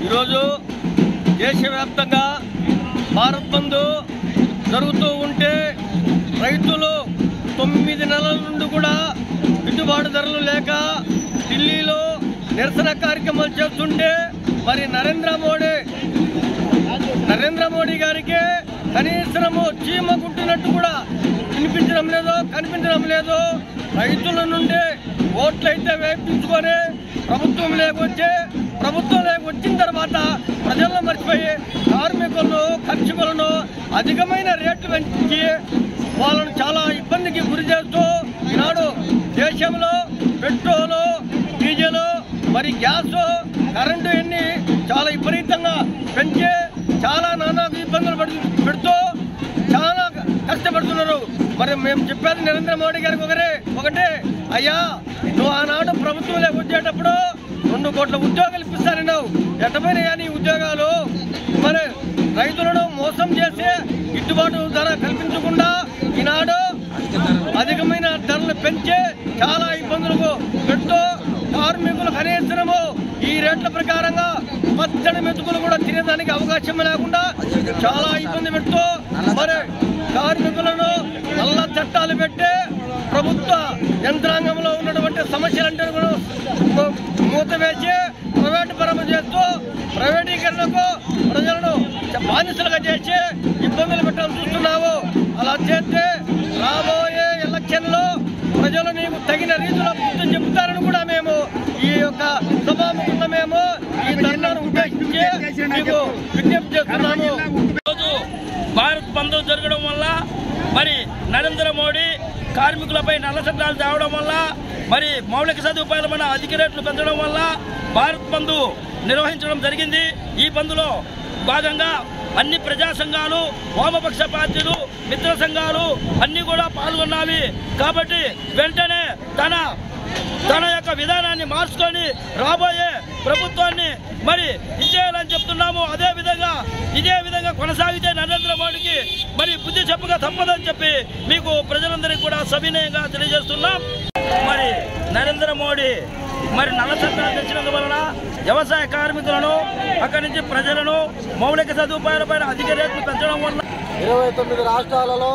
ఈరోజు దేశవ్యాప్తంగా భారత్ బంద్ జరుగుతూ ఉంటే రైతులు తొమ్మిది నెలల నుండి కూడా గిట్టుబాటు ధరలు లేక ఢిల్లీలో నిరసన కార్యక్రమాలు చేస్తుంటే మరి నరేంద్ర మోడీ నరేంద్ర మోడీ గారికి కనీసము చీమ కుట్టినట్టు కూడా వినిపించడం లేదు కనిపించడం లేదు రైతుల నుండి ఓట్లయితే వేపించుకొని ప్రభుత్వం లేకొచ్చి ప్రభుత్వం వచ్చిన తర్వాత ప్రజలను మర్చిపోయి కార్మికులను కర్షకులను అధికమైన రేట్లు పెంచి వాళ్ళను చాలా ఇబ్బందికి గురి చేస్తూ ఈనాడు దేశంలో పెట్రోలు డీజిల్ మరి గ్యాస్ కరెంటు ఎన్ని చాలా విపరీతంగా పెంచి చాలా నానా ఇబ్బందులు పడు పెడుతూ చాలా కష్టపడుతున్నారు మరి మేము చెప్పేది నరేంద్ర మోడీ గారికి ఒకరే ఒకటే అయ్యా నువ్వు ఆనాడు ప్రభుత్వంలోకి వచ్చేటప్పుడు రెండు కోట్ల ఉద్యోగాలు ఇప్పిస్తానన్నావు ఎట్టపోయినా కానీ ఉద్యోగాలు మరి రైతులను మోసం చేసి గిట్టుబాటు ధర కల్పించకుండా ఈనాడు అధికమైన ధరలు పెంచి చాలా ఇబ్బందులకు పెడుతూ కార్మికులు కనీసము ఈ రేట్ల ప్రకారంగా పచ్చడి మెతుకులు కూడా తినేదానికి అవకాశం లేకుండా చాలా ఇబ్బంది పెడుతూ మరి కార్మికులను నల్ల చట్టాలు పెట్టి ప్రభుత్వ యంత్రాంగంలో ఉన్నటువంటి సమస్యలంటే కూడా మూ- మూత వేసి ప్రైవేటు పరమ చేస్తూ ప్రైవేటీకరణకు ప్రజలను బానిసలుగా చేసి ఇబ్బందులు పెట్టడం చూస్తున్నావు అలా చేస్తే రాబోయే ఎలక్షన్లో ప్రజలు నీకు తగిన రీతిలో బుద్ధి చెబుతారని కూడా మేము ఈ యొక్క సభాముఖంగా మేము ఈ ధర్నాను ఉద్దేశించి మీకు విజ్ఞప్తి చేస్తున్నాము రోజు భారత్ బంద్ జరగడం వల్ల మరి నరేంద్ర మోడీ కార్మికులపై నల్ల చట్టాలు తేవడం వల్ల మరి మౌలిక సదుపాయాల మన అధిక రేట్లు పెంచడం వల్ల భారత్ బంద్ నిర్వహించడం జరిగింది ఈ బంద్లో భాగంగా అన్ని ప్రజా సంఘాలు వామపక్ష పార్టీలు మిత్ర సంఘాలు అన్ని కూడా పాల్గొన్నావి కాబట్టి వెంటనే తన తన యొక్క విధానాన్ని మార్చుకొని రాబోయే ప్రభుత్వాన్ని మరి ఇచ్చేయాలని చెప్తున్నాము అదే విధంగా ఇదే విధంగా కొనసాగితే నరేంద్ర మోడీకి మరి బుద్ధి చెప్పగా తప్పదని చెప్పి మీకు ప్రజలందరికీ కూడా సవినయంగా తెలియజేస్తున్నాం మరి నరేంద్ర మోడీ మరి నల్ల చట్టాలు తెచ్చినందు వలన వ్యవసాయ కార్మికులను అక్కడి నుంచి ప్రజలను మౌలిక సదుపాయాలపైన అధిక రేట్లు పెంచడం వల్ల ఇరవై తొమ్మిది రాష్ట్రాలలో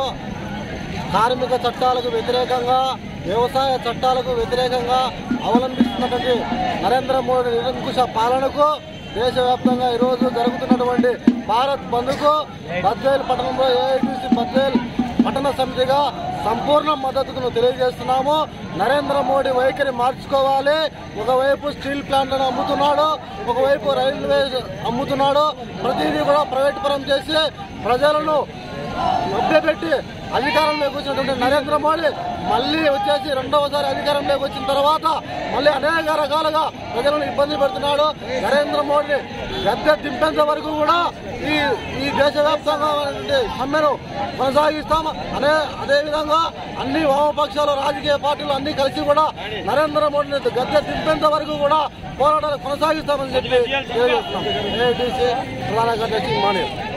కార్మిక చట్టాలకు వ్యతిరేకంగా వ్యవసాయ చట్టాలకు వ్యతిరేకంగా అవలంబిస్తున్నటువంటి నరేంద్ర మోడీ నిరంకుశ పాలనకు దేశవ్యాప్తంగా ఈరోజు జరుగుతున్నటువంటి భారత్ బంద్కు బద్వేల్ పట్టణంలో ఏఐటీసీ బద్వేల్ పట్టణ సమితిగా సంపూర్ణ మద్దతును తెలియజేస్తున్నాము నరేంద్ర మోడీ వైఖరి మార్చుకోవాలి ఒకవైపు స్టీల్ ప్లాంట్లను అమ్ముతున్నాడు ఒకవైపు రైల్వే అమ్ముతున్నాడు ప్రతిదీ కూడా ప్రైవేట్ పరం చేసి ప్రజలను మభ్యపెట్టి అధికారంలోకి వచ్చినటువంటి నరేంద్ర మోడీ మళ్ళీ వచ్చేసి రెండవసారి అధికారంలోకి వచ్చిన తర్వాత మళ్ళీ అనేక రకాలుగా ప్రజలను ఇబ్బంది పెడుతున్నాడు నరేంద్ర మోడీ గద్దె దింపేంత వరకు కూడా ఈ ఈ దేశవ్యాప్తంగా ఉన్నటువంటి సమ్మెను కొనసాగిస్తాం అదే అదేవిధంగా అన్ని వామపక్షాలు రాజకీయ పార్టీలు అన్ని కలిసి కూడా నరేంద్ర మోడీని గద్దె దింపేంత వరకు కూడా పోరాటాలు కొనసాగిస్తామని చెప్పి తెలియజేస్తున్నాం ఏఐటీసీ ప్రధాన కార్యదర్శి మానేరు